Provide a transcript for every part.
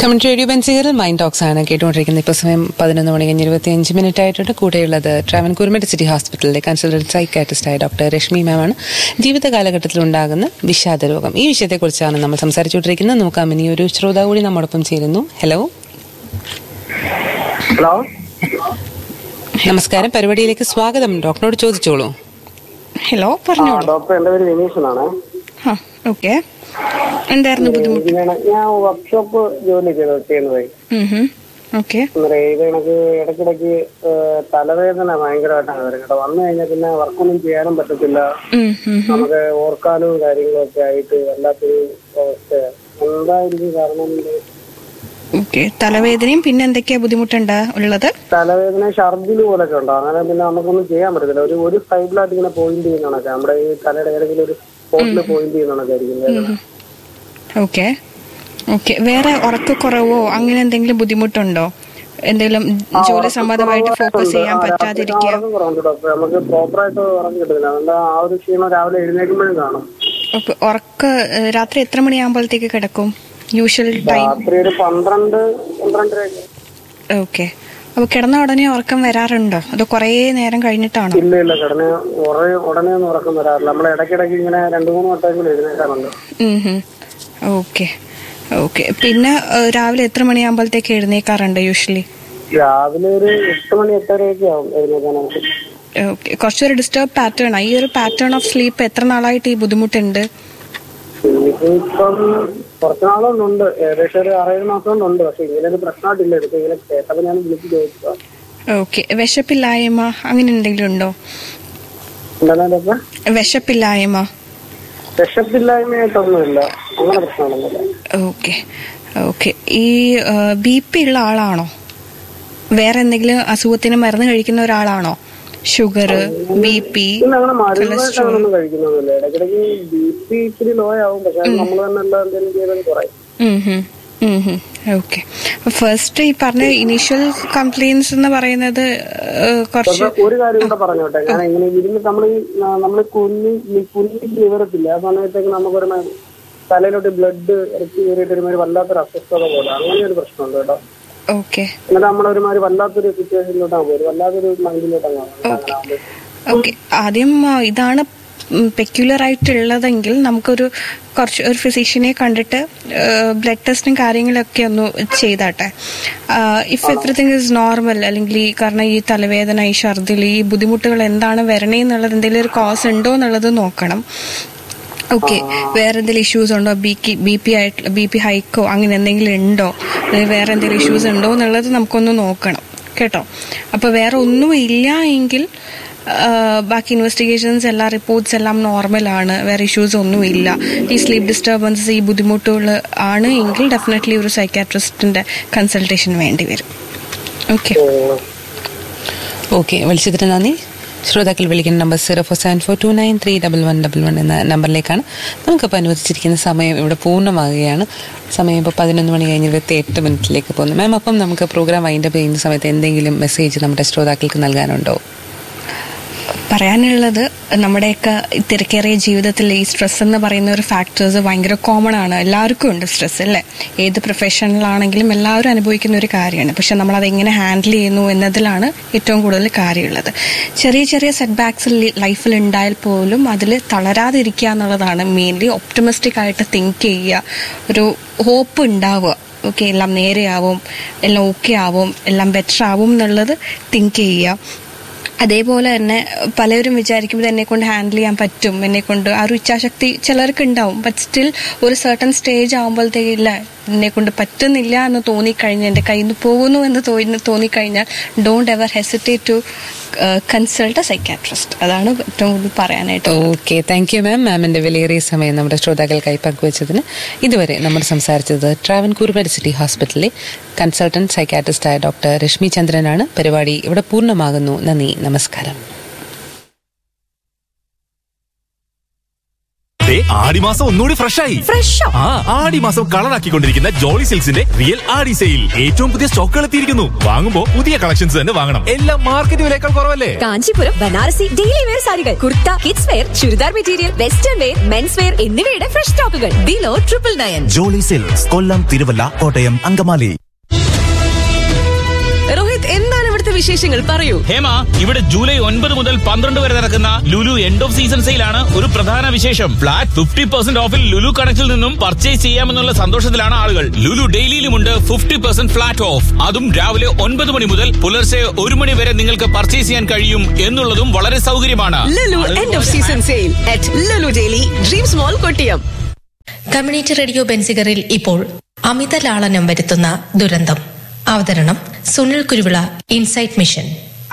comment radio ബെൻസിയറിൽ mind talks ആണ് കേട്ടുകൊണ്ടിരിക്കുന്നത് ഇപ്പോൾ സമയം പതിനൊന്ന് മണി കഴിഞ്ഞ് ഇരുപത്തി അഞ്ച് മിനിറ്റ് ആയിട്ടുണ്ട് കൂടെയുള്ളത് ട്രാവൻകൂർ മെഡിസിറ്റി ഹോസ്പിറ്റലിലെ കൺസൾട്ടന്റ് സൈക്കാട്രിസ്റ്റായ ഡോക്ടർ രശ്മി മാമാണ് ജീവിത കാലഘട്ടത്തിൽ ഉണ്ടാകുന്ന വിഷാദ രോഗം ഈ വിഷയത്തെക്കുറിച്ചാണ് നമ്മൾ സംസാരിച്ചുകൊണ്ടിരിക്കുന്നത് നോക്കാം ഇനി ഒരു ശ്രോതാവ് കൂടി നമ്മോടൊപ്പം ചേരുന്നു ഹലോ ഹലോ നമസ്കാരം പരിപാടിയിലേക്ക് സ്വാഗതം ഡോക്ടറോട് ചോദിച്ചോളൂ ഹലോ ആ പറഞ്ഞോളൂ ഡോക്ടർ എന്റെ പേര് വിനീഷ് എന്നാണ് ആ ഓക്കെ എന്തായിരുന്നു ബുദ്ധിമുട്ട് ഇതിനാണ് ഞാൻ വർക്ക്ഷോപ്പ് ജോലി ചെയ്ത് ചെയ്യുന്നത് ഓക്കെ അന്നേരം ഇത് എനിക്ക് ഇടയ്ക്കിടയ്ക്ക് ഏഹ്, തലവേദന ഭയങ്കരമായിട്ടാണ് വരുന്നത് കേട്ടോ വന്നു കഴിഞ്ഞാൽ പിന്നെ വർക്കൊന്നും ചെയ്യാനും പറ്റത്തില്ല നമുക്ക് ഓർക്കാനും കാര്യങ്ങളും ഒക്കെ ആയിട്ട് വല്ലാത്തൊരു അവസ്ഥയാണ് എന്തായിരിക്കും കാരണം എന്ന് ഓക്കെ തലവേദനയും പിന്നെ എന്തൊക്കെയാ ബുദ്ധിമുട്ടുണ്ട് ഉള്ളത് തലവേദന ഛർദിൽ പോലൊക്കെ ഉണ്ടോ അങ്ങനെ പിന്നെ നമുക്കൊന്നും ചെയ്യാൻ പറ്റത്തില്ല ഒരു ഒരു സൈഡിലായിട്ട് ഇങ്ങനെ പോയിന്റ് ചെയ്യുന്നതൊക്കെ നമ്മുടെ ഈ തലയുടെ ഏതെങ്കിലും ഒരു സ്പോട്ടിൽ പോയിന്റ് ചെയ്യുന്നതൊക്കെയായിരിക്കും വേദന ഓക്കെ ഓക്കെ വേറെ ഉറക്കക്കുറവോ അങ്ങനെ എന്തെങ്കിലും ബുദ്ധിമുട്ടുണ്ടോ എന്തെങ്കിലും ജോലി സംബന്ധമായിട്ട് ഫോക്കസ് ചെയ്യാൻ പറ്റാതിരിക്കുക ഉറക്കം കുറവുണ്ട് ഡോക്ടർ നമുക്ക് പ്രോപ്പറായിട്ട് ഉറക്കം കിട്ടുന്നില്ല അതുകൊണ്ട് ആ ഒരു ക്ഷീണം രാവിലെ എഴുന്നേൽക്കുമ്പോഴും കാണും ഓക്കെ, ഉറക്ക ഏഹ്, രാത്രി എത്ര മണിയാകുമ്പോഴത്തേക്ക് കിടക്കും യൂഷ്വൽ ടൈം രാത്രി ഒരു പന്ത്രണ്ട് പന്ത്രണ്ടരയൊക്കെ ഓക്കെ അപ്പൊ കിടന്ന ഉടനെ ഉറക്കം വരാറുണ്ടോ അതോ കുറേ നേരം കഴിഞ്ഞിട്ടാണോ ഇല്ല ഇല്ല കിടന്നെ ഉറ- ഉടനെ ഒന്നും ഉറക്കം വരാറില്ല നമ്മൾ ഇടയ്ക്കിടയ്ക്ക് ഇങ്ങനെ രണ്ടു മൂന്ന് വട്ടമെങ്കിലും എഴുന്നേക്കാറുണ്ട് ഓക്കെ ഓക്കെ പിന്നെ ഏഹ്, രാവിലെ എത്ര മണിയാകുമ്പോഴത്തേക്ക് എഴുന്നേക്കാറുണ്ട് യൂഷ്വലി രാവിലെ ഒരു എട്ട് മണി എട്ടരയൊക്കെ ആവും എഴുന്നേക്കാനായിട്ട് ഓക്കെ കുറച്ചൊരു ഡിസ്റ്റർബ് പാറ്റേൺ ഈ ഒരു പാറ്റേൺ ഓഫ് സ്ലീപ്പ് എത്ര നാളായിട്ട് ഈ ബുദ്ധിമുട്ടുണ്ട് ഇപ്പം കുറച്ച് നാളൊന്നുണ്ട് ഏകദേശം ഒരു ആറേഴ് മാസം കൊണ്ടുണ്ട് പക്ഷെ ഇങ്ങനെ ഒരു പ്രശ്നമായിട്ടില്ല ഇതിപ്പോ ഇങ്ങനെ കേട്ടപ്പോ ഞാൻ വിളിച്ച് ചോദിച്ചതാ ഓക്കെ വിശപ്പില്ലായ്മ അങ്ങനെ എന്തെങ്കിലും ഉണ്ടോ എന്താണ് ഡോക്ടർ വിശപ്പില്ലായ്മ വിശപ്പില്ലായ്മയായിട്ടൊന്നുമില്ല അങ്ങനെ പ്രശ്നമൊന്നുമില്ല ഓക്കെ ഓക്കെ ഈ ബി പി ഉള്ള ആളാണോ വേറെ എന്തെങ്കിലും അസുഖത്തിന് മരുന്ന് കഴിക്കുന്ന ഒരാളാണോ ഷുഗർ ബി പി പിന്നെ അങ്ങനെ മരുന്നായിട്ട് അങ്ങനൊന്നും കഴിക്കുന്നൊന്നുമില്ല ഇടയ്ക്കിടയ്ക്ക് ബി പി ഇച്ചിരി ലോ ആവും പക്ഷെ അത് നമ്മൾ തന്നെ എല്ലാം എന്തെങ്കിലും ചെയ്താൽ കുറയും ഓക്കെ ഫസ്റ്റ് ഈ പറഞ്ഞ ഇനീഷ്യൽ കംപ്ലൈൻസ് എന്ന് പറയുന്നത് ഏഹ്, കുറച്ച് പക്ഷെ ഒരു കാര്യം കൂടെ പറഞ്ഞോട്ടെ ഞാൻ ഇങ്ങനെ ഇരുന്ന് നമ്മൾ നമ്മൾ കുഞ്ഞി കുഞ്ഞി വിവരത്തില്ല ആ സമയത്തേക്ക് നമുക്കൊരു മ- തലയിലോട്ട് ബ്ലഡ് ഇറച്ചി കയറിയിട്ട് ഒരുമാതിരി വല്ലാത്തൊരു അസ്വസ്ഥത പോലെ അങ്ങനെ ഒരു പ്രശ്നമുണ്ട് കേട്ടോ ഓക്കെ എന്നിട്ട് നമ്മളൊരുമാതിരി വല്ലാത്തൊരു സിറ്റുവേഷനിലോട്ടാണ് പോകും വല്ലാത്തൊരു മൈൻഡിലോട്ടാണ് അങ്ങനെ ഓക്കെ ആദ്യം ആ, ഇതാണ് പെക്യുലർ ആയിട്ടുള്ളതെങ്കിൽ നമുക്കൊരു കുറച്ച് ഒരു ഫിസിഷ്യനെ കണ്ടിട്ട് ബ്ലഡ് ടെസ്റ്റും കാര്യങ്ങളൊക്കെ ഒന്ന് ചെയ്താട്ടെ ഇഫ് എവറിത്തിങ് ഇസ് നോർമൽ അല്ലെങ്കിൽ ഈ കാരണം ഈ തലവേദന ഈ ഛർദിൽ ഈ ബുദ്ധിമുട്ടുകൾ എന്താണ് വരണേന്നുള്ളത് എന്തെങ്കിലും ഒരു കോസ് ഉണ്ടോ എന്നുള്ളത് നോക്കണം ഓക്കെ വേറെ എന്തെങ്കിലും ഇഷ്യൂസ് ഉണ്ടോ ബി ബി പി ആയിട്ട് ബി പി ഹൈക്കോ അങ്ങനെ എന്തെങ്കിലും ഉണ്ടോ അല്ലെങ്കിൽ വേറെ എന്തെങ്കിലും ഇഷ്യൂസ് ഉണ്ടോ എന്നുള്ളത് നമുക്കൊന്ന് നോക്കണം കേട്ടോ അപ്പൊ വേറെ ഒന്നും ഇല്ല എങ്കിൽ ആ, ബാക്കി ഇൻവെസ്റ്റിഗേഷൻസ് എല്ലാ റിപ്പോർട്ട്സ് എല്ലാം നോർമൽ ആണ് വേറെ ഇഷ്യൂസ് ഒന്നും ഇല്ല ഈ സ്ലീപ്പ് ഡിസ്റ്റർബൻസസ് ഈ ബുദ്ധിമുട്ടുകൾ ആണ് എങ്കിൽ ഡെഫിനറ്റ്ലി ഒരു സൈക്കാട്രിസ്റ്റിന്റെ കൺസൾട്ടേഷൻ വേണ്ടി വരും ഓക്കെ ഓക്കെ വിളിച്ചതിന് നന്ദി ശ്രോതാക്കൾ വിളിക്കുന്ന number zero four seven four two nine three double one double one എന്ന നമ്പറിലേക്കാണ് നമുക്കപ്പോൾ അനുവദിച്ചിരിക്കുന്ന സമയം ഇവിടെ പൂർണ്ണമാകുകയാണ് സമയം ഇപ്പോൾ പതിനൊന്ന് മണി കഴിഞ്ഞ് ഇരുപത്തി എട്ട് മിനിറ്റിലേക്ക് പോകുന്നു മാം അപ്പം നമുക്ക് പ്രോഗ്രാം വൈൻഡപ്പ് ചെയ്യുന്ന സമയത്ത് എന്തെങ്കിലും മെസ്സേജ് നമ്മുടെ ശ്രോതാക്കൾക്ക് നൽകാനുണ്ടോ പറയാനുള്ളത് നമ്മുടെയൊക്കെ ഈ തിരക്കേറിയ ജീവിതത്തിൽ ഈ സ്ട്രെസ് എന്ന് പറയുന്ന ഒരു ഫാക്ടേഴ്സ് ഭയങ്കര കോമൺ ആണ് എല്ലാവർക്കും ഉണ്ട് സ്ട്രെസ് അല്ലേ ഏത് പ്രൊഫഷനിലാണെങ്കിലും എല്ലാവരും അനുഭവിക്കുന്ന ഒരു കാര്യമാണ് പക്ഷെ നമ്മൾ അത് എങ്ങനെ ഹാൻഡിൽ ചെയ്യുന്നു എന്നതിലാണ് ഏറ്റവും കൂടുതൽ കാര്യമുള്ളത് ചെറിയ ചെറിയ സെറ്റ് ബാക്സ് ലൈഫിൽ ഉണ്ടായാൽ പോലും അതിൽ തളരാതിരിക്കുക എന്നുള്ളതാണ് മെയിൻലി ഒപ്റ്റമിസ്റ്റിക് ആയിട്ട് തിങ്ക് ചെയ്യുക ഒരു ഹോപ്പ് ഉണ്ടാവുക ഓക്കെ എല്ലാം നേരെയാവും എല്ലാം ഓക്കെ ആവും എല്ലാം ബെറ്റർ ആവും എന്നുള്ളത് തിങ്ക് ചെയ്യുക അതേപോലെ തന്നെ പലരും വിചാരിക്കുമ്പോൾ എന്നെ കൊണ്ട് ഹാൻഡിൽ ചെയ്യാൻ പറ്റും എന്നെ കൊണ്ട് ആ ഒരു ഇച്ഛാശക്തി ചിലർക്ക് ഉണ്ടാവും ബട്ട് സ്റ്റിൽ ഒരു സർട്ടൺ സ്റ്റേജ് ആകുമ്പോഴത്തേക്ക് ഇല്ല എന്നെ കൊണ്ട് പറ്റുന്നില്ല എന്ന് തോന്നിക്കഴിഞ്ഞാൽ എൻ്റെ കയ്യിൽ നിന്ന് പോകുന്നു എന്ന് തോന്നി തോന്നിക്കഴിഞ്ഞാൽ don't ever hesitate to consult a psychiatrist അതാണ് ഏറ്റവും കൂടുതൽ പറയാനായിട്ട് ഓക്കെ താങ്ക് യു മാം മാമിന്റെ വിലയേറിയ സമയം നമ്മുടെ ശ്രോതാക്കൾക്കായി പങ്കുവച്ചതിന് ഇതുവരെ നമ്മൾ സംസാരിച്ചത് ട്രാവൻകൂർ മെഡിസിറ്റി ഹോസ്പിറ്റലിലെ കൺസൾട്ടന്റ് സൈക്കാട്രിസ്റ്റായ ഡോക്ടർ രശ്മി ചന്ദ്രനാണ് പരിപാടി ഇവിടെ പൂർണ്ണമാകുന്നു നന്ദി നമസ്കാരം ദേ ആടിമാസം ഒന്നുകൂടി ഫ്രഷ് ആയി ഫ്രഷോ ആ ആടിമാസം കളറാക്കിക്കൊണ്ടിരിക്കുന്ന ജോളി സിൽക്സിന്റെ റിയൽ ആടി സെയിൽ ഏറ്റവും പുതിയ സ്റ്റോക്കുകൾ എത്തിയിരിക്കുന്നു വാങ്ങുമ്പോ പുതിയ കളക്ഷൻസ് തന്നെ വാങ്ങണം എല്ലാം മാർക്കറ്റ് വിലയേക്കാൾ കുറവല്ലേ കാഞ്ചീപുരം ബനാറസി ഡെയിലി വെയർ സാരികൾ kurta kids wear churidar material western wear mens wear എന്നിവയുടെ ഫ്രഷ് സ്റ്റോക്കുകൾ below triple nine Jolly Silks Kollam Thiruvalla Kottayam Angamaly Rohit എന്താണ് ഇവിടുത്തെ വിശേഷങ്ങൾ പറയൂ ഹേമ ഇവിടെ ജൂലൈ ഒൻപത് മുതൽ പന്ത്രണ്ട് വരെ നടക്കുന്ന ലുലു എൻഡ് ഓഫ് സീസൺ സെയിലാണ് ഒരു പ്രധാന വിശേഷം ഫ്ലാറ്റ് ഫിഫ്റ്റി പെർസെന്റ് ഓഫിൽ ലുലു കണക്റ്റിൽ നിന്നും പർച്ചേസ് ചെയ്യാമെന്നുള്ള സന്തോഷത്തിലാണ് ആളുകൾ ലുലു ഡെയിലിയിലുമുണ്ട് ഫിഫ്റ്റി പെർസെന്റ് ഫ്ലാറ്റ് ഓഫ് അതും രാവിലെ ഒൻപത് മണി മുതൽ പുലർച്ചെ ഒരു മണി വരെ നിങ്ങൾക്ക് പർച്ചേസ് ചെയ്യാൻ കഴിയും എന്നുള്ളതും വളരെ സൗകര്യമാണ് Lulu end of season sale at Lulu Daily Dreams Mall Kottiyam community radio ബെൻസിഗറിൽ ഇപ്പോൾ അമിത ലാളനം വരുത്തുന്ന ദുരന്തം അവതരണം Sunil Kuruvila insight mission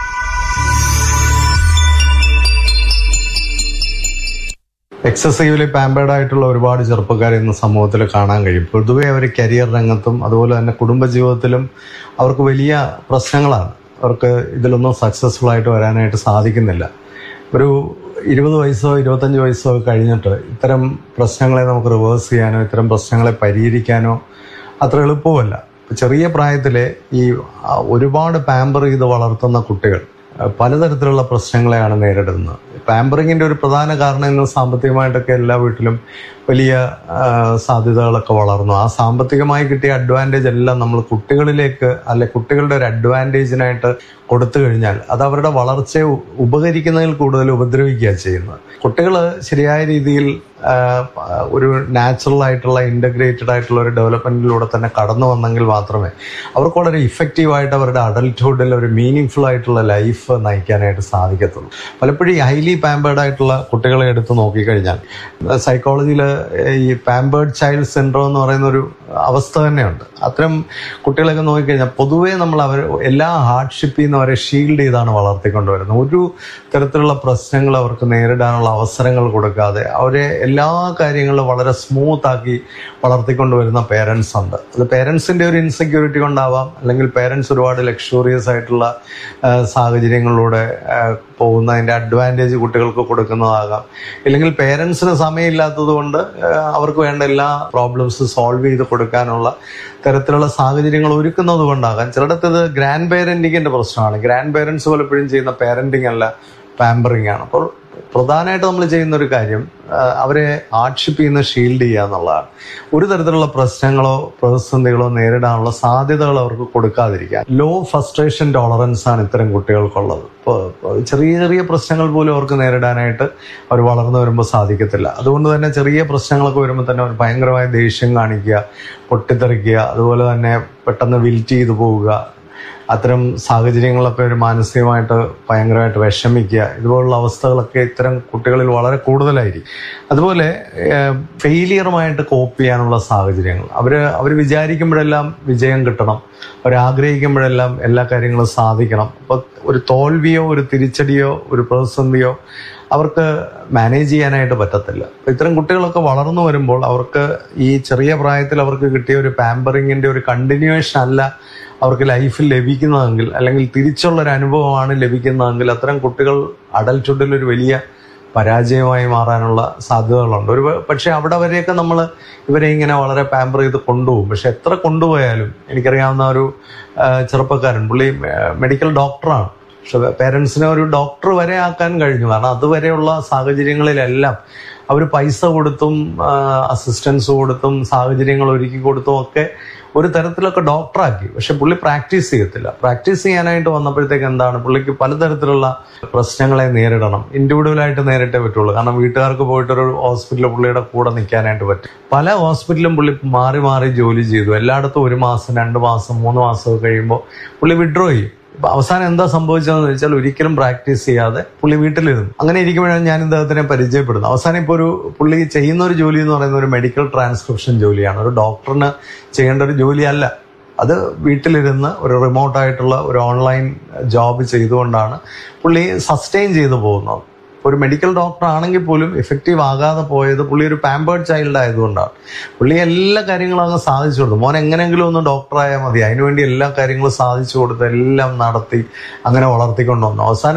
excessively pampered ആയിട്ടുള്ള ഒരുപാട് ചെറുപ്പക്കാരെ ഇന്ന് സമൂഹത്തിൽ കാണാൻ കഴിയും പൊതുവെ അവർ കരിയർ രംഗത്തും അതുപോലെ തന്നെ കുടുംബജീവിതത്തിലും അവർക്ക് വലിയ പ്രശ്നങ്ങളാണ് അവർക്ക് ഇതിലൊന്നും സക്സസ്ഫുൾ ആയിട്ട് വരാനായിട്ട് സാധിക്കുന്നില്ല ഒരു ഇരുപത് വയസ്സോ ഇരുപത്തഞ്ച് വയസ്സോ ഒക്കെ കഴിഞ്ഞിട്ട് ഇത്തരം പ്രശ്നങ്ങളെ നമുക്ക് റിവേഴ്സ് ചെയ്യാനോ ഇത്തരം പ്രശ്നങ്ങളെ പരിഹരിക്കാനോ അത്ര എളുപ്പമല്ല ചെറിയ പ്രായത്തിലെ ഈ ആ, ഒരുപാട് പാമ്പർ ചെയ്ത് വളർത്തുന്ന കുട്ടികൾ ആ, പലതരത്തിലുള്ള പ്രശ്നങ്ങളെയാണ് നേരിടുന്നത് പാമ്പറിങ്ങിന്റെ ഒരു പ്രധാന കാരണം ഇന്ന് സാമ്പത്തികമായിട്ടൊക്കെ എല്ലാ വീട്ടിലും വലിയ ആ, സാധ്യതകളൊക്കെ വളർന്നു ആ സാമ്പത്തികമായി കിട്ടിയ അഡ്വാൻറ്റേജ് എല്ലാം നമ്മൾ കുട്ടികളിലേക്ക് അല്ലെ കുട്ടികളുടെ ഒരു അഡ്വാൻറ്റേജിനായിട്ട് കൊടുത്തു കഴിഞ്ഞാൽ അത് അവരുടെ വളർച്ചയെ ഉ- ഉപകരിക്കുന്നതിൽ കൂടുതൽ ഉപദ്രവിക്കുക ചെയ്യുന്നത് കുട്ടികൾ ശരിയായ രീതിയിൽ ആ, ഒരു നാച്ചുറൽ ആയിട്ടുള്ള ഇന്റഗ്രേറ്റഡ് ആയിട്ടുള്ള ഒരു ഡെവലപ്മെന്റിലൂടെ തന്നെ കടന്നു വന്നെങ്കിൽ മാത്രമേ അവർക്ക് വളരെ ഇഫക്റ്റീവ് ആയിട്ട് അവരുടെ അഡൽട്ട്ഹുഡിൽ ഒരു മീനിങ് ഫുൾ ആയിട്ടുള്ള ലൈഫ് നയിക്കാനായിട്ട് സാധിക്കത്തുള്ളൂ പലപ്പോഴും ഈ ഹൈലി പാമ്പേർഡ് ആയിട്ടുള്ള കുട്ടികളെ എടുത്ത് നോക്കിക്കഴിഞ്ഞാൽ സൈക്കോളജിയിൽ ഈ പാമ്പേർഡ് ചൈൽഡ് സിൻഡ്രോം എന്ന് പറയുന്ന ഒരു അവസ്ഥ തന്നെയുണ്ട് അത്തരം കുട്ടികളൊക്കെ നോക്കിക്കഴിഞ്ഞാൽ പൊതുവേ നമ്മൾ അവർ എല്ലാ ഹാർഡ്ഷിപ്പിൽ നിന്ന് അവരെ ഷീൽഡ് ചെയ്താണ് വളർത്തിക്കൊണ്ടുവരുന്നത് ഒരു തരത്തിലുള്ള പ്രശ്നങ്ങൾ അവർക്ക് നേരിടാനുള്ള അവസരങ്ങൾ കൊടുക്കാതെ അവരെ എല്ലാ കാര്യങ്ങളും വളരെ സ്മൂത്ത് ആക്കി വളർത്തിക്കൊണ്ടുവരുന്ന പേരൻസ് ഉണ്ട് അത് പേരൻസിന്റെ ഒരു ഇൻസെക്യൂരിറ്റി കൊണ്ടാവാം അല്ലെങ്കിൽ പേരൻസ് ഒരുപാട് ലക്ഷൂറിയസ് ആയിട്ടുള്ള ആ, സാഹചര്യങ്ങളിലൂടെ ആ, പോകുന്നതിന്റെ അഡ്വാൻറ്റേജ് കുട്ടികൾക്ക് കൊടുക്കുന്നതാകാം ഇല്ലെങ്കിൽ പേരൻസിന് സമയമില്ലാത്തത് കൊണ്ട് ആ, അവർക്ക് വേണ്ട എല്ലാ പ്രോബ്ലംസ് സോൾവ് ചെയ്ത് കൊടുക്കാനുള്ള തരത്തിലുള്ള സാഹചര്യങ്ങൾ ഒരുക്കുന്നത് കൊണ്ടാകാം ചിലയിടത്ത് ഇത് ഗ്രാൻഡ് പേരന്റിങ്ങിന്റെ പ്രശ്നമാണ് ഗ്രാൻഡ് പേരൻസ് പലപ്പോഴും ചെയ്യുന്ന പാരന്റിങ് അല്ല പാമ്പറിങ് ആണ് അപ്പോൾ പ്രധാനമായിട്ട് നമ്മൾ ചെയ്യുന്ന ഒരു കാര്യം ആ, അവരെ ആക്ഷേപിൽ നിന്ന് ഷീൽഡ് ചെയ്യുക എന്നുള്ളതാണ് ഒരു തരത്തിലുള്ള പ്രശ്നങ്ങളോ പ്രതിസന്ധികളോ നേരിടാനുള്ള സാധ്യതകൾ അവർക്ക് കൊടുക്കാതിരിക്കുക ലോ ഫ്രസ്ട്രേഷൻ ടോളറൻസ് ആണ് ഇത്തരം കുട്ടികൾക്കുള്ളത് ഇപ്പോൾ ചെറിയ ചെറിയ പ്രശ്നങ്ങൾ പോലും അവർക്ക് നേരിടാനായിട്ട് അവർ വളർന്നു വരുമ്പോൾ സാധിക്കത്തില്ല അതുകൊണ്ട് തന്നെ ചെറിയ പ്രശ്നങ്ങളൊക്കെ വരുമ്പോൾ തന്നെ അവർ ഭയങ്കരമായ ദേഷ്യം കാണിക്കുക പൊട്ടിത്തെറിക്കുക അതുപോലെ തന്നെ പെട്ടെന്ന് വിൽറ്റ് ചെയ്തു പോവുക അത്തരം സാഹചര്യങ്ങളൊക്കെ ഒരു മാനസികമായിട്ട് ഭയങ്കരമായിട്ട് വിഷമിക്കുക ഇതുപോലുള്ള അവസ്ഥകളൊക്കെ ഇത്തരം കുട്ടികളിൽ വളരെ കൂടുതലായിരിക്കും അതുപോലെ ഫെയിലിയറുമായിട്ട് കോപ്പ് ചെയ്യാനുള്ള സാഹചര്യങ്ങൾ അവർ അവർ വിചാരിക്കുമ്പോഴെല്ലാം വിജയം കിട്ടണം അവർ ആഗ്രഹിക്കുമ്പോഴെല്ലാം എല്ലാ കാര്യങ്ങളും സാധിക്കണം അപ്പോൾ ഒരു തോൽവിയോ ഒരു തിരിച്ചടിയോ ഒരു പ്രതിസന്ധിയോ അവർക്ക് മാനേജ് ചെയ്യാനായിട്ട് പറ്റത്തില്ല അപ്പൊ ഇത്തരം കുട്ടികളൊക്കെ വളർന്നു വരുമ്പോൾ അവർക്ക് ഈ ചെറിയ പ്രായത്തിൽ അവർക്ക് കിട്ടിയ ഒരു പാമ്പറിങ്ങിന്റെ ഒരു കണ്ടിന്യൂവേഷൻ അല്ല അവർക്ക് ലൈഫിൽ ലഭിക്കുന്നതെങ്കിൽ അല്ലെങ്കിൽ തിരിച്ചുള്ള ഒരു അനുഭവമാണ് ലഭിക്കുന്നതെങ്കിൽ അത്തരം കുട്ടികൾ അഡൽട്ട്ഹുഡിൽ ഒരു വലിയ പരാജയമായി മാറാനുള്ള സാധ്യതകളുണ്ട് ഒരു പക്ഷെ അവിടെ വരെയൊക്കെ നമ്മൾ ഇവരെ ഇങ്ങനെ വളരെ പാമ്പർ ചെയ്ത് കൊണ്ടുപോകും പക്ഷെ എത്ര കൊണ്ടുപോയാലും എനിക്കറിയാവുന്ന ഒരു ആ, ചെറുപ്പക്കാരൻ പുള്ളി മെഡിക്കൽ ഡോക്ടറാണ് പക്ഷെ പേരൻസിനെ ഒരു ഡോക്ടർ വരെ ആക്കാൻ കഴിഞ്ഞു കാരണം അതുവരെയുള്ള സാഹചര്യങ്ങളിലെല്ലാം അവർ പൈസ കൊടുത്തും അസിസ്റ്റൻസ് കൊടുത്തും സാഹചര്യങ്ങൾ ഒരുക്കി കൊടുത്തും ഒക്കെ ഒരു തരത്തിലൊക്കെ ഡോക്ടറാക്കി പക്ഷെ പുള്ളി പ്രാക്ടീസ് ചെയ്യത്തില്ല പ്രാക്ടീസ് ചെയ്യാനായിട്ട് വന്നപ്പോഴത്തേക്ക് എന്താണ് പുള്ളിക്ക് പലതരത്തിലുള്ള പ്രശ്നങ്ങളെ നേരിടണം ഇൻഡിവിജ്വലായിട്ട് നേരിട്ടേ പറ്റുള്ളൂ കാരണം വീട്ടുകാർക്ക് പോയിട്ടൊരു ഹോസ്പിറ്റലിൽ പുള്ളിയുടെ കൂടെ നിൽക്കാനായിട്ട് പറ്റും പല ഹോസ്പിറ്റലും പുള്ളി മാറി മാറി ജോലി ചെയ്തു എല്ലായിടത്തും ഒരു മാസം രണ്ട് മാസം മൂന്ന് മാസം ഒക്കെ കഴിയുമ്പോൾ പുള്ളി വിഡ്രോ ചെയ്യും ഇപ്പൊ അവസാനം എന്താ സംഭവിച്ചതെന്ന് വെച്ചാൽ ഒരിക്കലും പ്രാക്ടീസ് ചെയ്യാതെ പുള്ളി വീട്ടിലിരുന്നു അങ്ങനെ ഇരിക്കുമ്പോഴാണ് ഞാൻ ഇദ്ദേഹത്തിനെ പരിചയപ്പെടുന്നത് അവസാനം ഇപ്പോൾ ഒരു പുള്ളി ചെയ്യുന്ന ഒരു ജോലി എന്ന് പറയുന്ന ഒരു മെഡിക്കൽ ട്രാൻസ്ക്രിപ്ഷൻ ജോലിയാണ് ഒരു ഡോക്ടറിന് ചെയ്യേണ്ട ഒരു ജോലിയല്ല അത് വീട്ടിലിരുന്ന് ഒരു റിമോട്ടായിട്ടുള്ള ഒരു ഓൺലൈൻ ജോബ് ചെയ്തുകൊണ്ടാണ് പുള്ളി സസ്റ്റെയിൻ ചെയ്തു പോകുന്നത് ഒരു മെഡിക്കൽ ഡോക്ടർ ആണെങ്കിൽ പോലും എഫക്റ്റീവ് ആകാതെ പോയത് പുള്ളി ഒരു പാമ്പേർഡ് ചൈൽഡ് ആയതുകൊണ്ടാണ് പുള്ളി എല്ലാ കാര്യങ്ങളും അങ്ങ് സാധിച്ചു കൊടുത്തു മോൻ എങ്ങനെയെങ്കിലും ഒന്ന് ഡോക്ടറായാൽ മതി അതിനുവേണ്ടി എല്ലാ കാര്യങ്ങളും സാധിച്ചു കൊടുത്ത് എല്ലാം നടത്തി അങ്ങനെ വളർത്തിക്കൊണ്ട് വന്നു അവസാനം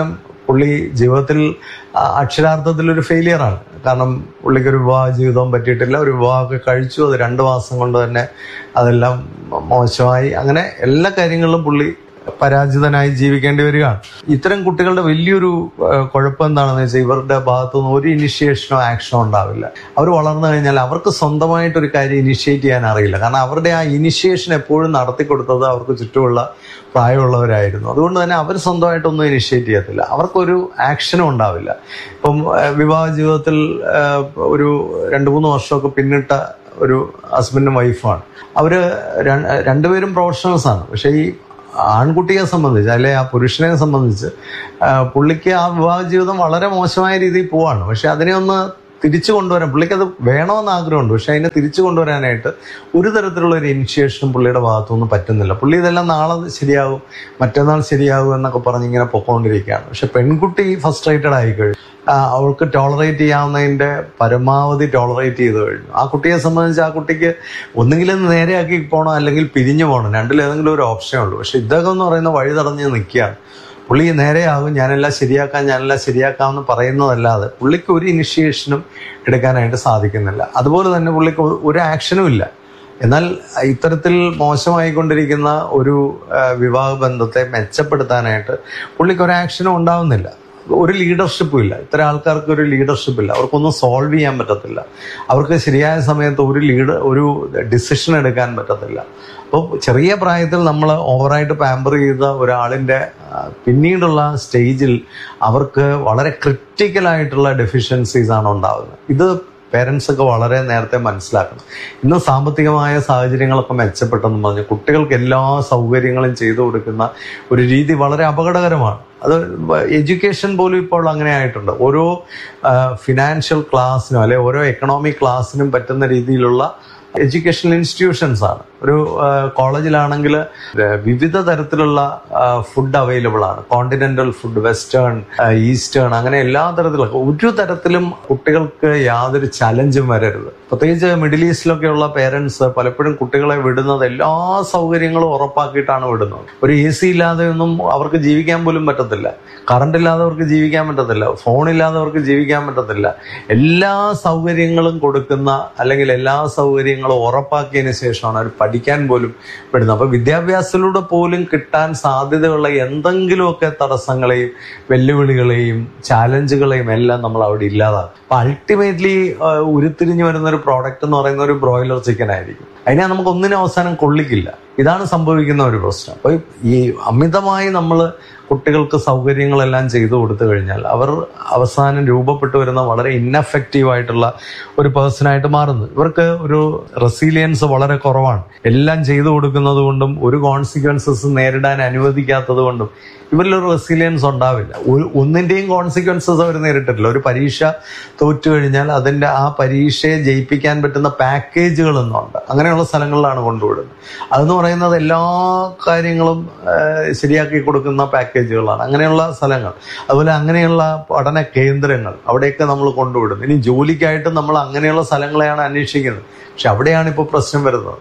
പുള്ളി ജീവിതത്തിൽ ആ, അക്ഷരാർത്ഥത്തിൽ ഒരു ഫെയിലിയറാണ് കാരണം പുള്ളിക്ക് ഒരു വിവാഹ ജീവിതവും പറ്റിയിട്ടില്ല ഒരു വിവാഹമൊക്കെ കഴിച്ചു അത് രണ്ട് മാസം കൊണ്ട് തന്നെ അതെല്ലാം മോശമായി അങ്ങനെ എല്ലാ കാര്യങ്ങളിലും പുള്ളി പരാജിതനായി ജീവിക്കേണ്ടി വരികയാണ് ഇത്തരം കുട്ടികളുടെ വലിയൊരു ആ, കുഴപ്പം എന്താണെന്ന് വെച്ചാൽ ഇവരുടെ ഭാഗത്തുനിന്ന് ഒരു ഇനിഷ്യേഷനോ ആക്ഷനോ ഉണ്ടാവില്ല അവർ വളർന്നു കഴിഞ്ഞാൽ അവർക്ക് സ്വന്തമായിട്ടൊരു കാര്യം ഇനിഷ്യേറ്റ് ചെയ്യാൻ അറിയില്ല കാരണം അവരുടെ ആ ഇനിഷ്യേഷൻ എപ്പോഴും നടത്തി കൊടുത്തത് അവർക്ക് ചുറ്റുമുള്ള പ്രായമുള്ളവരായിരുന്നു അതുകൊണ്ട് തന്നെ അവർ സ്വന്തമായിട്ടൊന്നും ഇനിഷ്യേറ്റ് ചെയ്യത്തില്ല അവർക്കൊരു ആക്ഷനും ഉണ്ടാവില്ല ഇപ്പം ആ, വിവാഹ ജീവിതത്തിൽ ആ, ഒരു രണ്ട് മൂന്ന് വർഷമൊക്കെ പിന്നിട്ട ഒരു ഹസ്ബൻഡും വൈഫാണ് അവര് ര- രണ്ടുപേരും പ്രൊഫഷണൽസ് ആണ് പക്ഷേ ഈ ആൺകുട്ടിയെ സംബന്ധിച്ച് അല്ലെ ആ പുരുഷനെ സംബന്ധിച്ച് ആ, പുള്ളിക്ക് ആ വിവാഹ ജീവിതം വളരെ മോശമായ രീതിയിൽ പോവാണ് പക്ഷെ അതിനെ ഒന്ന് തിരിച്ചു കൊണ്ടുവരാൻ പുള്ളിക്ക് അത് വേണമെന്ന് ആഗ്രഹമുണ്ട് പക്ഷെ അതിനെ തിരിച്ചു കൊണ്ടുവരാനായിട്ട് ഒരു തരത്തിലുള്ള ഒരു ഇനിഷ്യേഷനും പുള്ളിയുടെ ഭാഗത്തുനിന്ന് പറ്റുന്നില്ല പുള്ളി ഇതെല്ലാം നാളെ ശരിയാകും മറ്റന്നാൾ ശരിയാകും എന്നൊക്കെ പറഞ്ഞ് ഇങ്ങനെ പൊക്കോണ്ടിരിക്കുകയാണ് പക്ഷെ പെൺകുട്ടി ഫസ്ട്രേറ്റഡ് ആയി കഴിഞ്ഞു ആ, അവൾക്ക് ടോളറേറ്റ് ചെയ്യാവുന്നതിന്റെ പരമാവധി ടോളറേറ്റ് ചെയ്ത് കഴിഞ്ഞു ആ കുട്ടിയെ സംബന്ധിച്ച് ആ കുട്ടിക്ക് ഒന്നുകിലും നേരെയാക്കി പോകണം അല്ലെങ്കിൽ പിരിഞ്ഞു പോകണം രണ്ടിലേതെങ്കിലും ഒരു ഓപ്ഷനേ ഉള്ളൂ പക്ഷെ ഇദ്ദേഹം എന്ന് പറയുന്ന വഴി തടഞ്ഞ് നിൽക്കുകയാണ് പുള്ളി നേരെയാകും ഞാനെല്ലാം ശരിയാക്കാം ഞാനെല്ലാം ശരിയാക്കാം എന്ന് പറയുന്നതല്ലാതെ പുള്ളിക്ക് ഒരു ഇനിഷ്യേഷനും എടുക്കാനായിട്ട് സാധിക്കുന്നില്ല അതുപോലെ തന്നെ പുള്ളിക്ക് ഒ- ഒരു ആക്ഷനും ഇല്ല എന്നാൽ ഇത്തരത്തിൽ മോശമായിക്കൊണ്ടിരിക്കുന്ന ഒരു ആ, വിവാഹ ബന്ധത്തെ മെച്ചപ്പെടുത്താനായിട്ട് പുള്ളിക്ക് ഒരു ആക്ഷനും ഉണ്ടാവുന്നില്ല ഒരു ലീഡർഷിപ്പും ഇല്ല ഇത്തരം ആൾക്കാർക്ക് ഒരു ലീഡർഷിപ്പ് ഇല്ല അവർക്കൊന്നും സോൾവ് ചെയ്യാൻ പറ്റത്തില്ല അവർക്ക് ശരിയായ സമയത്ത് ഒരു ലീഡ് ഒരു ഡിസിഷൻ എടുക്കാൻ പറ്റത്തില്ല അപ്പോൾ ചെറിയ പ്രായത്തിൽ നമ്മൾ ഓവറായിട്ട് പാമ്പർ ചെയ്ത ഒരാളിൻ്റെ ആ, പിന്നീടുള്ള സ്റ്റേജിൽ അവർക്ക് വളരെ ക്രിറ്റിക്കലായിട്ടുള്ള ഡെഫിഷ്യൻസീസ് ആണ് ഉണ്ടാകുന്നത് ഇത് പേരൻസ് ഒക്കെ വളരെ നേരത്തെ മനസ്സിലാക്കണം ഇന്ന് സാമ്പത്തികമായ സാഹചര്യങ്ങളൊക്കെ മെച്ചപ്പെട്ടെന്ന് പറഞ്ഞ് കുട്ടികൾക്ക് എല്ലാ സൗകര്യങ്ങളും ചെയ്തു കൊടുക്കുന്ന ഒരു രീതി വളരെ അപകടകരമാണ് അത് എഡ്യൂക്കേഷൻ പോലും ഇപ്പോൾ അങ്ങനെ ആയിട്ടുണ്ട് ഓരോ ഫിനാൻഷ്യൽ ക്ലാസ്സിനും അല്ലെ ഓരോ എക്കണോമിക് ക്ലാസ്സിനും പറ്റുന്ന രീതിയിലുള്ള എഡ്യൂക്കേഷണൽ ഇൻസ്റ്റിറ്റ്യൂഷൻസ് ആണ് ഒരു കോളേജിലാണെങ്കിൽ വിവിധ തരത്തിലുള്ള ഫുഡ് അവൈലബിൾ ആണ് കോണ്ടിനെന്റൽ ഫുഡ് വെസ്റ്റേൺ ഈസ്റ്റേൺ അങ്ങനെ എല്ലാ തരത്തിലുള്ള ഒരു തരത്തിലും കുട്ടികൾക്ക് യാതൊരു ചലഞ്ചും വരരുത് പ്രത്യേകിച്ച് മിഡിൽ ഈസ്റ്റിലൊക്കെയുള്ള പേരൻസ് പലപ്പോഴും കുട്ടികളെ വിടുന്നത് എല്ലാ സൗകര്യങ്ങളും ഉറപ്പാക്കിയിട്ടാണ് വിടുന്നത് ഒരു എ സി ഇല്ലാതെ ഒന്നും അവർക്ക് ജീവിക്കാൻ പോലും പറ്റത്തില്ല കറണ്ട് ഇല്ലാതെ അവർക്ക് ജീവിക്കാൻ പറ്റത്തില്ല ഫോൺ ഇല്ലാതെ അവർക്ക് ജീവിക്കാൻ പറ്റത്തില്ല എല്ലാ സൗകര്യങ്ങളും കൊടുക്കുന്ന അല്ലെങ്കിൽ എല്ലാ സൗകര്യങ്ങളും ഉറപ്പാക്കിയതിന് ശേഷമാണ് അവർ പഠിക്കാൻ പോലും വിടുന്നത് അപ്പൊ വിദ്യാഭ്യാസത്തിലൂടെ പോലും കിട്ടാൻ സാധ്യതയുള്ള എന്തെങ്കിലുമൊക്കെ തടസ്സങ്ങളെയും വെല്ലുവിളികളെയും ചാലഞ്ചുകളെയും എല്ലാം നമ്മൾ അവിടെ ഇല്ലാതാക്കും അപ്പൊ അൾട്ടിമേറ്റ്ലി ഉരുത്തിരിഞ്ഞു വരുന്ന ഒരു പ്രോഡക്റ്റ് എന്ന് പറയുന്ന ഒരു ബ്രോയിലർ ചിക്കൻ ആയിരിക്കും അതിനെ നമുക്ക് ഒന്നിനും അവസാനം കൊള്ളിക്കില്ല ഇതാണ് സംഭവിക്കുന്ന ഒരു പ്രശ്നം അപ്പൊ ഈ അമിതമായി നമ്മൾ കുട്ടികൾക്ക് സൗകര്യങ്ങളെല്ലാം ചെയ്തു കൊടുത്തു കഴിഞ്ഞാൽ അവർ അവസാനം രൂപപ്പെട്ടു വരുന്ന വളരെ ഇന്നഫക്റ്റീവ് ആയിട്ടുള്ള ഒരു പേഴ്സണായിട്ട് മാറുന്നു ഇവർക്ക് ഒരു റെസീലിയൻസ് വളരെ കുറവാണ് എല്ലാം ചെയ്തു കൊടുക്കുന്നത് കൊണ്ടും ഒരു കോൺസിക്വൻസസ് നേരിടാൻ അനുവദിക്കാത്തത് കൊണ്ടും ഇവരിലൊരു റെസീലിയൻസ് ഉണ്ടാവില്ല ഒരു ഒന്നിന്റെയും കോൺസിക്വൻസസ് അവർ നേരിട്ടിട്ടില്ല ഒരു പരീക്ഷ തോറ്റു കഴിഞ്ഞാൽ അതിന്റെ ആ പരീക്ഷയെ ജയിപ്പിക്കാൻ പറ്റുന്ന പാക്കേജുകൾ എന്നുണ്ട് അങ്ങനെയുള്ള സ്ഥലങ്ങളിലാണ് കൊണ്ടുവിടുന്നത് അതെന്ന് പറയുന്നത് എല്ലാ കാര്യങ്ങളും ആ, ശരിയാക്കി കൊടുക്കുന്ന പാക്കേജുകളാണ് അങ്ങനെയുള്ള സ്ഥലങ്ങൾ അതുപോലെ അങ്ങനെയുള്ള പഠന കേന്ദ്രങ്ങൾ അവിടെയൊക്കെ നമ്മൾ കൊണ്ടുവിടുന്നു ഇനി ജോലിക്കായിട്ട് നമ്മൾ അങ്ങനെയുള്ള സ്ഥലങ്ങളെയാണ് അന്വേഷിക്കുന്നത് പക്ഷെ അവിടെയാണ് ഇപ്പോൾ പ്രശ്നം വരുന്നത്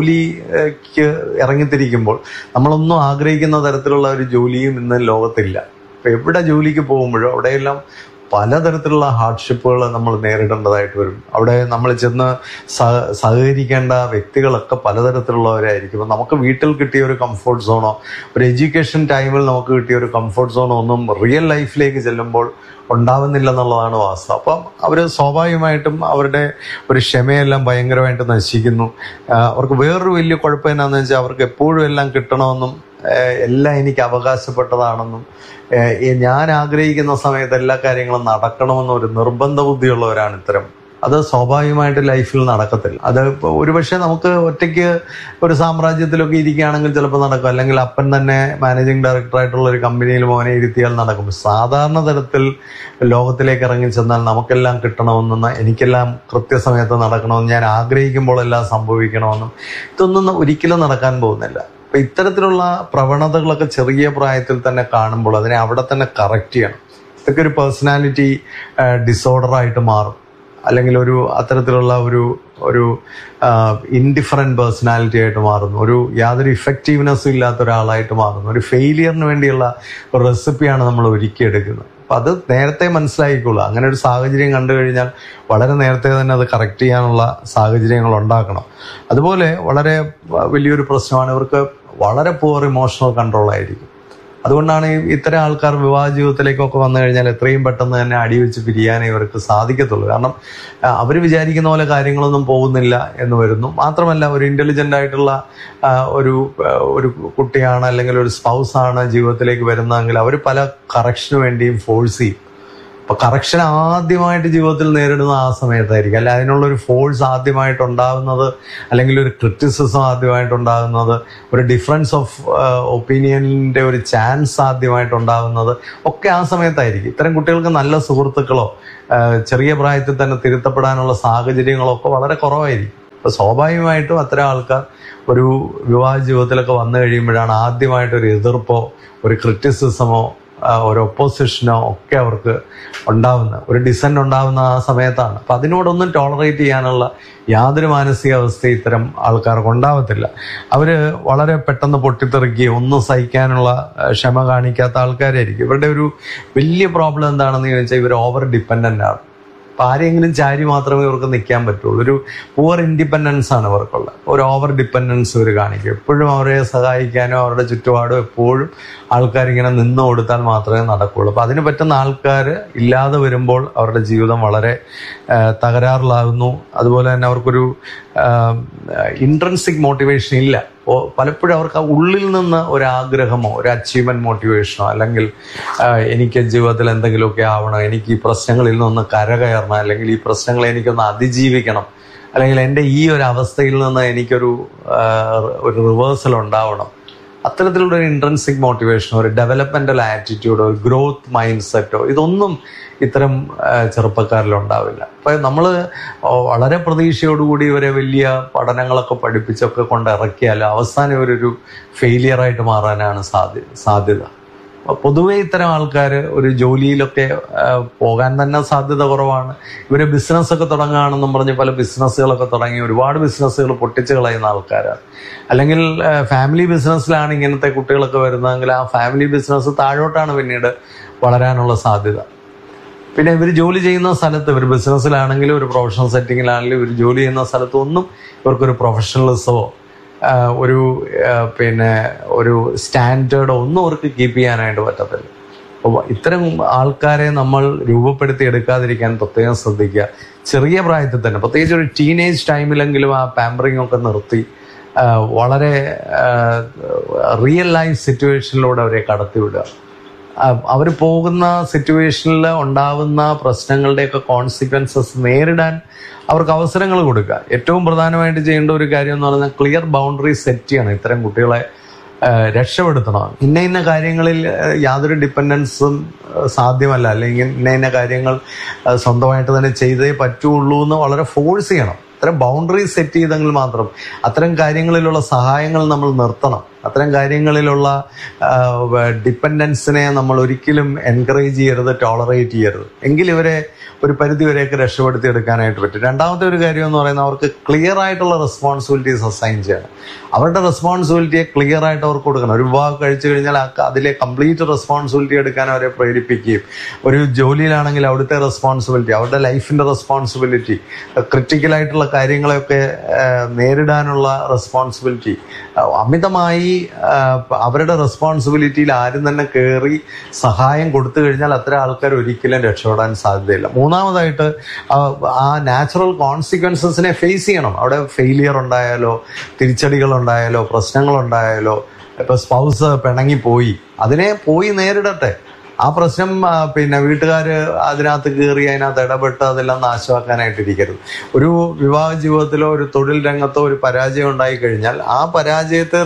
ജോലിക്ക് ഇറങ്ങിത്തിരിക്കുമ്പോൾ നമ്മളൊന്നും ആഗ്രഹിക്കുന്ന തരത്തിലുള്ള ഒരു ജോലിയും ഇന്ന് ലോകത്തില്ല ഇപ്പൊ എവിടെ ജോലിക്ക് പോകുമ്പോഴും അവിടെയെല്ലാം പലതരത്തിലുള്ള ഹാർഡ്ഷിപ്പുകൾ നമ്മൾ നേരിടേണ്ടതായിട്ട് വരും അവിടെ നമ്മൾ ചെന്ന് സഹ സഹകരിക്കേണ്ട വ്യക്തികളൊക്കെ പലതരത്തിലുള്ളവരായിരിക്കും അപ്പം നമുക്ക് വീട്ടിൽ കിട്ടിയ ഒരു കംഫർട്ട് സോണോ ഒരു എഡ്യൂക്കേഷൻ ടൈമിൽ നമുക്ക് കിട്ടിയ ഒരു കംഫർട്ട് സോണോ ഒന്നും റിയൽ ലൈഫിലേക്ക് ചെല്ലുമ്പോൾ ഉണ്ടാവുന്നില്ല എന്നുള്ളതാണ് വാസ്തവം അപ്പം അവർ സ്വാഭാവികമായിട്ടും അവരുടെ ഒരു ക്ഷമയെല്ലാം ഭയങ്കരമായിട്ട് നശിക്കുന്നു ആ, അവർക്ക് വേറൊരു വലിയ കുഴപ്പം എന്നാന്ന് വെച്ചാൽ അവർക്ക് എപ്പോഴും എല്ലാം കിട്ടണമെന്നും ഏഹ് എല്ലാം എനിക്ക് അവകാശപ്പെട്ടതാണെന്നും ഏഹ് ഈ ഞാൻ ആഗ്രഹിക്കുന്ന സമയത്ത് എല്ലാ കാര്യങ്ങളും നടക്കണമെന്നും ഒരു നിർബന്ധ ബുദ്ധിയുള്ളവരാണ് ഇത്തരം അത് സ്വാഭാവികമായിട്ട് ലൈഫിൽ നടക്കത്തില്ല അത് ഇപ്പൊ ഒരുപക്ഷെ നമുക്ക് ഒറ്റയ്ക്ക് ഒരു സാമ്രാജ്യത്തിലൊക്കെ ഇരിക്കുകയാണെങ്കിൽ ചിലപ്പോൾ നടക്കും അല്ലെങ്കിൽ അപ്പൻ തന്നെ മാനേജിങ് ഡയറക്ടറായിട്ടുള്ള ഒരു കമ്പനിയിൽ മോനെ ഇരുത്തിയാൽ നടക്കും സാധാരണ തരത്തിൽ ലോകത്തിലേക്ക് ഇറങ്ങി ചെന്നാൽ നമുക്കെല്ലാം കിട്ടണമെന്നും എനിക്കെല്ലാം കൃത്യസമയത്ത് നടക്കണമെന്നും ഞാൻ ആഗ്രഹിക്കുമ്പോഴെല്ലാം സംഭവിക്കണമെന്നും ഇതൊന്നും ഒരിക്കലും നടക്കാൻ പോകുന്നില്ല അപ്പൊ ഇത്തരത്തിലുള്ള പ്രവണതകളൊക്കെ ചെറിയ പ്രായത്തിൽ തന്നെ കാണുമ്പോൾ അതിനെ അവിടെ തന്നെ കറക്റ്റ് ചെയ്യണം ഇതൊക്കെ ഒരു പേഴ്സണാലിറ്റി ഡിസോർഡർ ആയിട്ട് മാറും അല്ലെങ്കിൽ ഒരു അത്തരത്തിലുള്ള ഒരു ഒരു ഇൻഡിഫറൻറ്റ് പേഴ്സണാലിറ്റി ആയിട്ട് മാറുന്നു ഒരു യാതൊരു ഇഫക്റ്റീവ്നെസ്സും ഇല്ലാത്ത ഒരാളായിട്ട് മാറുന്നു ഒരു ഫെയിലിയറിന് വേണ്ടിയുള്ള ഒരു റെസിപ്പിയാണ് നമ്മൾ ഒരുക്കിയെടുക്കുന്നത് അപ്പൊ അത് നേരത്തെ മനസ്സിലാക്കിക്കോളൂ അങ്ങനെ ഒരു സാഹചര്യം കണ്ടു കഴിഞ്ഞാൽ വളരെ നേരത്തെ തന്നെ അത് കറക്റ്റ് ചെയ്യാനുള്ള സാഹചര്യങ്ങൾ ഉണ്ടാക്കണം അതുപോലെ വളരെ വ- വലിയൊരു പ്രശ്നമാണ് ഇവർക്ക് വളരെ പുവർ ഇമോഷണൽ കൺട്രോൾ ആയിരിക്കും അതുകൊണ്ടാണ് ഈ ഇത്തരം ആൾക്കാർ വിവാഹ ജീവിതത്തിലേക്കൊക്കെ വന്നു കഴിഞ്ഞാൽ എത്രയും പെട്ടെന്ന് തന്നെ അടിവെച്ച് പിരിയാനേ ഇവർക്ക് സാധിക്കത്തുള്ളൂ കാരണം അവർ വിചാരിക്കുന്ന പോലെ കാര്യങ്ങളൊന്നും പോകുന്നില്ല എന്ന് വരുന്നു മാത്രമല്ല ഒരു ഇന്റലിജന്റ് ആയിട്ടുള്ള ആ, ഒരു ആ, ഒരു കുട്ടിയാണ് അല്ലെങ്കിൽ ഒരു സ്പൗസ് ആണ് ജീവിതത്തിലേക്ക് വരുന്നതെങ്കിൽ അവർ പല കറക്ഷന് വേണ്ടിയും ഫോഴ്സ് ചെയ്യും അപ്പൊ കറക്ഷൻ ആദ്യമായിട്ട് ജീവിതത്തിൽ നേരിടുന്ന ആ സമയത്തായിരിക്കും അല്ല അതിനുള്ള ഒരു ഫോഴ്സ് ആദ്യമായിട്ട് ഉണ്ടാകുന്നത് അല്ലെങ്കിൽ ഒരു ക്രിറ്റിസിസം ആദ്യമായിട്ട് ഉണ്ടാകുന്നത് ഒരു ഡിഫറൻസ് ഓഫ് ഒപ്പീനിയനിന്റെ ഒരു ചാൻസ് ആദ്യമായിട്ട് ഉണ്ടാകുന്നത് ഒക്കെ ആ സമയത്തായിരിക്കും ഇത്തരം കുട്ടികൾക്ക് നല്ല സുഹൃത്തുക്കളോ ആ, ചെറിയ പ്രായത്തിൽ തന്നെ തിരുത്തപ്പെടാനുള്ള സാഹചര്യങ്ങളോ ഒക്കെ വളരെ കുറവായിരിക്കും അപ്പൊ സ്വാഭാവികമായിട്ടും അത്തരം ആൾക്കാർ ഒരു വിവാഹ ജീവിതത്തിലൊക്കെ വന്നു കഴിയുമ്പോഴാണ് ആദ്യമായിട്ട് ഒരു എതിർപ്പോ ഒരു ക്രിറ്റിസിസമോ ആ, ഒരു ഒപ്പോസിഷനോ ഒക്കെ അവർക്ക് ഉണ്ടാവുന്ന ഒരു ഡിസെന്റ് ഉണ്ടാവുന്ന ആ സമയത്താണ് അപ്പൊ അതിനോടൊന്നും ടോളറേറ്റ് ചെയ്യാനുള്ള യാതൊരു മാനസികാവസ്ഥ ഇത്തരം ആൾക്കാർക്ക് ഉണ്ടാവത്തില്ല അവര് വളരെ പെട്ടെന്ന് പൊട്ടിത്തെറിക്കുകയും ഒന്നും സഹിക്കാനുള്ള ആ, ക്ഷമ കാണിക്കാത്ത ആൾക്കാരായിരിക്കും ഇവരുടെ ഒരു വലിയ പ്രോബ്ലം എന്താണെന്ന് ചോദിച്ചാൽ ഇവർ ഓവർ ഡിപ്പെൻഡന്റ് ആണ് അപ്പൊ ആരെങ്കിലും ചാരി മാത്രമേ ഇവർക്ക് നിൽക്കാൻ പറ്റുള്ളൂ ഒരു പുവർ ഇൻഡിപെൻഡൻസ് ആണ് ഇവർക്കുള്ളത് ഒരു ഓവർ ഡിപ്പെൻഡൻസ് ഇവർ കാണിക്കും എപ്പോഴും അവരെ സഹായിക്കാനോ അവരുടെ ചുറ്റുപാടും എപ്പോഴും ആൾക്കാർ ഇങ്ങനെ നിന്ന് കൊടുത്താൽ മാത്രമേ നടക്കുള്ളൂ അപ്പൊ അതിന് പറ്റുന്ന ആൾക്കാർ ഇല്ലാതെ വരുമ്പോൾ അവരുടെ ജീവിതം വളരെ ആ, തകരാറിലാകുന്നു അതുപോലെ തന്നെ അവർക്കൊരു ഇൻട്രൻസിക് മോട്ടിവേഷൻ ഇല്ല ഓ പലപ്പോഴും അവർക്ക് ആ ഉള്ളിൽ നിന്ന് ഒരു ആഗ്രഹമോ ഒരു അച്ചീവ്മെന്റ് മോട്ടിവേഷനോ അല്ലെങ്കിൽ ആ, എനിക്ക് ജീവിതത്തിൽ എന്തെങ്കിലുമൊക്കെ ആവണം എനിക്ക് ഈ പ്രശ്നങ്ങളിൽ നിന്ന് കരകയറണം അല്ലെങ്കിൽ ഈ പ്രശ്നങ്ങളെ എനിക്കൊന്ന് അതിജീവിക്കണം അല്ലെങ്കിൽ എൻ്റെ ഈ ഒരു അവസ്ഥയിൽ നിന്ന് എനിക്കൊരു ആ, ഒരു റിവേഴ്സൽ ഉണ്ടാവണം അത്തരത്തിലുള്ള ഒരു ഇൻട്രൻസിക് മോട്ടിവേഷനോ ഒരു ഡെവലപ്മെന്റൽ ആറ്റിറ്റ്യൂഡോ ഒരു ഗ്രോത്ത് മൈൻഡ് സെറ്റോ ഇതൊന്നും ഇത്തരം ആ, ചെറുപ്പക്കാരിൽ ഉണ്ടാവില്ല അപ്പൊ നമ്മൾ വളരെ പ്രതീക്ഷയോടുകൂടി ഇവരെ വലിയ പഠനങ്ങളൊക്കെ പഠിപ്പിച്ചൊക്കെ കൊണ്ട് ഇറക്കിയാൽ അവസാനം ഇവരൊരു ഫെയിലിയർ ആയിട്ട് മാറാനാണ് സാധ്യ സാധ്യത അപ്പൊ പൊതുവെ ഇത്തരം ആൾക്കാർ ഒരു ജോലിയിലൊക്കെ ആ, പോകാൻ തന്നെ സാധ്യത കുറവാണ് ഇവര് ബിസിനസ് ഒക്കെ തുടങ്ങുകയാണെന്നും പറഞ്ഞ് പല ബിസിനസ്സുകളൊക്കെ തുടങ്ങി ഒരുപാട് ബിസിനസ്സുകൾ പൊട്ടിച്ചു കളയുന്ന ആൾക്കാരാണ് അല്ലെങ്കിൽ ഫാമിലി ബിസിനസ്സിലാണ് ഇങ്ങനത്തെ കുട്ടികളൊക്കെ വരുന്നതെങ്കിൽ ആ ഫാമിലി ബിസിനസ് താഴോട്ടാണ് പിന്നീട് വളരാനുള്ള സാധ്യത പിന്നെ ഇവർ ജോലി ചെയ്യുന്ന സ്ഥലത്ത് ഇവർ ബിസിനസ്സിലാണെങ്കിലും ഒരു പ്രൊഫഷണൽ സെറ്റിങ്ങിലാണെങ്കിലും ഇവർ ജോലി ചെയ്യുന്ന സ്ഥലത്തൊന്നും ഇവർക്കൊരു പ്രൊഫഷണലിസമോ ഒരു ആ, പിന്നെ ഒരു സ്റ്റാൻഡേർഡോ ഒന്നും അവർക്ക് കീപ്പ് ചെയ്യാനായിട്ട് പറ്റത്തില്ല അപ്പോൾ ഇത്തരം ആൾക്കാരെ നമ്മൾ രൂപപ്പെടുത്തി എടുക്കാതിരിക്കാൻ പ്രത്യേകം ശ്രദ്ധിക്കുക ചെറിയ പ്രായത്തിൽ തന്നെ പ്രത്യേകിച്ച് ഒരു ടീനേജ് ടൈമിലെങ്കിലും ആ പാമ്പറിംഗ് ഒക്കെ നിർത്തി ആ, വളരെ റിയൽ ലൈഫ് സിറ്റുവേഷനിലൂടെ അവരെ കടത്തിവിടുക അവർ പോകുന്ന സിറ്റുവേഷനിൽ ഉണ്ടാവുന്ന പ്രശ്നങ്ങളുടെയൊക്കെ കോൺസിക്വൻസസ് നേരിടാൻ അവർക്ക് അവസരങ്ങൾ കൊടുക്കുക ഏറ്റവും പ്രധാനമായിട്ട് ചെയ്യേണ്ട ഒരു കാര്യം എന്ന് പറഞ്ഞാൽ ക്ലിയർ ബൗണ്ടറി സെറ്റ് ചെയ്യണം ഇത്തരം കുട്ടികളെ ആ, രക്ഷപ്പെടുത്തണം ഇന്ന ഇന്ന കാര്യങ്ങളിൽ ആ, യാതൊരു ഡിപ്പെൻഡൻസും സാധ്യമല്ല അല്ലെങ്കിൽ ഇന്ന ഇന്ന കാര്യങ്ങൾ ആ, സ്വന്തമായിട്ട് തന്നെ ചെയ്തേ പറ്റുള്ളൂ എന്ന് വളരെ ഫോഴ്സ് ചെയ്യണം അത്തരം ബൗണ്ടറി സെറ്റ് ചെയ്തെങ്കിൽ മാത്രം അത്തരം കാര്യങ്ങളിലുള്ള സഹായങ്ങൾ നമ്മൾ നിർത്തണം അത്തരം കാര്യങ്ങളിലുള്ള ഡിപ്പെൻഡൻസിനെ നമ്മൾ ഒരിക്കലും എൻകറേജ് ചെയ്യരുത് ടോളറേറ്റ് ചെയ്യരുത് എങ്കിൽ ഇവരെ ഒരു പരിധി വരെയൊക്കെ രക്ഷപ്പെടുത്തി എടുക്കാനായിട്ട് പറ്റും രണ്ടാമത്തെ ഒരു കാര്യം എന്ന് പറയുന്നത് അവർക്ക് ക്ലിയർ ആയിട്ടുള്ള റെസ്പോൺസിബിലിറ്റീസ് അസൈൻ ചെയ്യണം അവരുടെ റെസ്പോൺസിബിലിറ്റിയെ ക്ലിയർ ആയിട്ട് അവർക്ക് കൊടുക്കണം ഒരു വിവാഹം കഴിച്ചു കഴിഞ്ഞാൽ ആ- അതിലെ കംപ്ലീറ്റ് റെസ്പോൺസിബിലിറ്റി എടുക്കാൻ അവരെ പ്രേരിപ്പിക്കുകയും ഒരു ജോലിയിലാണെങ്കിൽ അവിടുത്തെ റെസ്പോൺസിബിലിറ്റി അവരുടെ ലൈഫിന്റെ റെസ്പോൺസിബിലിറ്റി ക്രിട്ടിക്കലായിട്ടുള്ള കാര്യങ്ങളെയൊക്കെ ആ, നേരിടാനുള്ള റെസ്പോൺസിബിലിറ്റി അമിതമായി ആ, അവരുടെ റെസ്പോൺസിബിലിറ്റിയിൽ ആരും തന്നെ കയറി സഹായം കൊടുത്തു കഴിഞ്ഞാൽ അത്തരം ആൾക്കാർ ഒരിക്കലും രക്ഷപ്പെടാൻ സാധ്യതയില്ല മൂന്നാമതായിട്ട് ആ, ആ നാച്ചുറൽ കോൺസിക്വൻസസിനെ ഫേസ് ചെയ്യണം അവിടെ ഫെയിലിയർ ഉണ്ടായാലോ തിരിച്ചടികൾ ഉണ്ടായാലോ പ്രശ്നങ്ങൾ ഉണ്ടായാലോ ഇപ്പൊ സ്പൗസ് പിണങ്ങിപ്പോയി അതിനെ പോയി നേരിടട്ടെ ആ പ്രശ്നം ആ, പിന്നെ വീട്ടുകാർ അതിനകത്ത് കയറി അതിനകത്ത് ഇടപെട്ട് അതെല്ലാം നാശമാക്കാനായിട്ടിരിക്കരുത് ഒരു വിവാഹ ജീവിതത്തിലോ ഒരു തൊഴിൽ രംഗത്തോ ഒരു പരാജയം ഉണ്ടായി കഴിഞ്ഞാൽ ആ പരാജയത്തെ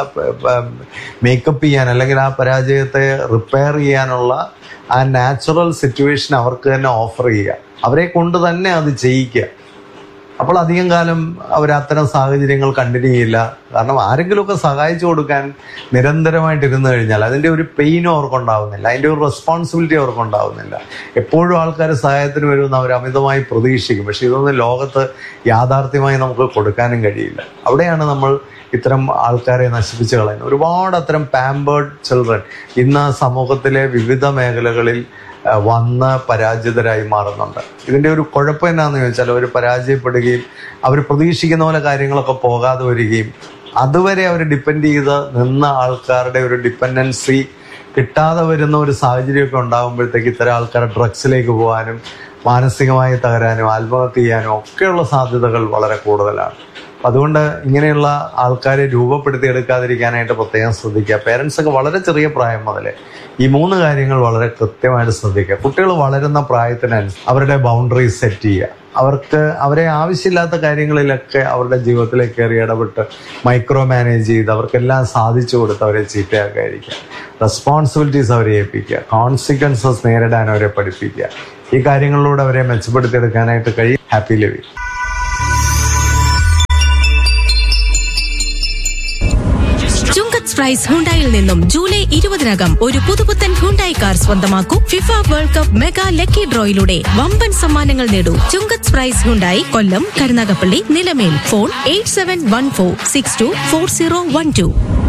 മേക്കപ്പ് ചെയ്യാൻ അല്ലെങ്കിൽ ആ പരാജയത്തെ റിപ്പയർ ചെയ്യാനുള്ള ആ നാച്ചുറൽ സിറ്റുവേഷൻ അവർക്ക് തന്നെ ഓഫർ ചെയ്യുക അവരെ കൊണ്ട് തന്നെ അത് ചെയ്യിക്കുക അപ്പോൾ അധികം കാലം അവർ അത്തരം സാഹചര്യങ്ങൾ കണ്ടിന്യൂ ചെയ്യില്ല കാരണം ആരെങ്കിലുമൊക്കെ സഹായിച്ചു കൊടുക്കാൻ നിരന്തരമായിട്ട് ഇരുന്ന് കഴിഞ്ഞാൽ അതിന്റെ ഒരു പെയിനും അവർക്കുണ്ടാവുന്നില്ല അതിന്റെ ഒരു റെസ്പോൺസിബിലിറ്റി അവർക്കുണ്ടാവുന്നില്ല എപ്പോഴും ആൾക്കാർ സഹായത്തിന് വരുമെന്ന് അവർ അമിതമായി പ്രതീക്ഷിക്കും പക്ഷെ ഇതൊന്നും ലോകത്ത് യാഥാർത്ഥ്യമായി നമുക്ക് കൊടുക്കാനും കഴിയില്ല അവിടെയാണ് നമ്മൾ ഇത്തരം ആൾക്കാരെ നശിപ്പിച്ചു കളയുന്നത് ഒരുപാട് അത്തരം പാമ്പേർഡ് ചിൽഡ്രൻ ഇന്ന് സമൂഹത്തിലെ വിവിധ മേഖലകളിൽ ആ, വന്ന് പരാജിതരായി മാറുന്നുണ്ട് ഇതിന്റെ ഒരു കുഴപ്പം എന്നാന്ന് ചോദിച്ചാൽ അവർ പരാജയപ്പെടുകയും അവർ പ്രതീക്ഷിക്കുന്ന പോലെ കാര്യങ്ങളൊക്കെ പോകാതെ വരികയും അതുവരെ അവർ ഡിപ്പെൻഡ് ചെയ്ത് നിന്ന ആൾക്കാരുടെ ഒരു ഡിപ്പെൻഡൻസി കിട്ടാതെ വരുന്ന ഒരു സാഹചര്യമൊക്കെ ഉണ്ടാകുമ്പോഴത്തേക്ക് ഇത്തരം ആൾക്കാർ ഡ്രഗ്സിലേക്ക് പോകാനും മാനസികമായി തകരാനും ആത്മഹത്യ ചെയ്യാനും ഒക്കെയുള്ള സാധ്യതകൾ വളരെ കൂടുതലാണ് അപ്പൊ അതുകൊണ്ട് ഇങ്ങനെയുള്ള ആൾക്കാരെ രൂപപ്പെടുത്തിയെടുക്കാതിരിക്കാനായിട്ട് പ്രത്യേകം ശ്രദ്ധിക്കുക പേരൻസ് ഒക്കെ വളരെ ചെറിയ പ്രായം മുതലേ ഈ മൂന്ന് കാര്യങ്ങൾ വളരെ കൃത്യമായിട്ട് ശ്രദ്ധിക്കുക കുട്ടികൾ വളരുന്ന പ്രായത്തിനനുസരിച്ച് അവരുടെ ബൗണ്ടറീസ് സെറ്റ് ചെയ്യുക അവർക്ക് അവരെ ആവശ്യമില്ലാത്ത കാര്യങ്ങളിലൊക്കെ അവരുടെ ജീവിതത്തിലേക്ക് കയറി ഇടപെട്ട് മൈക്രോ മാനേജ് ചെയ്ത് അവർക്കെല്ലാം സാധിച്ചു കൊടുത്ത് അവരെ ചീത്തയാക്കാതിരിക്കുക റെസ്പോൺസിബിലിറ്റീസ് അവരെ ഏൽപ്പിക്കുക കോൺസിക്വൻസസ് നേരിടാൻ അവരെ പഠിപ്പിക്കുക ഈ കാര്യങ്ങളിലൂടെ അവരെ മെച്ചപ്പെടുത്തിയെടുക്കാനായിട്ട് കഴിയും ഹാപ്പി ലിവിങ് ചുങ്കത്ത് പ്രൈസ് ഹുണ്ടായിൽ നിന്നും ജൂലൈ ഇരുപതിനകം ഒരു പുതുപുത്തൻ ഹുണ്ടായി കാർ സ്വന്തമാക്കൂ FIFA world cup mega lucky ഡ്രോയിലൂടെ വമ്പൻ സമ്മാനങ്ങൾ നേടൂ Chungath price Hyundai Kollam Karunagappally Nilamel phone eight seven one four six two four zero one to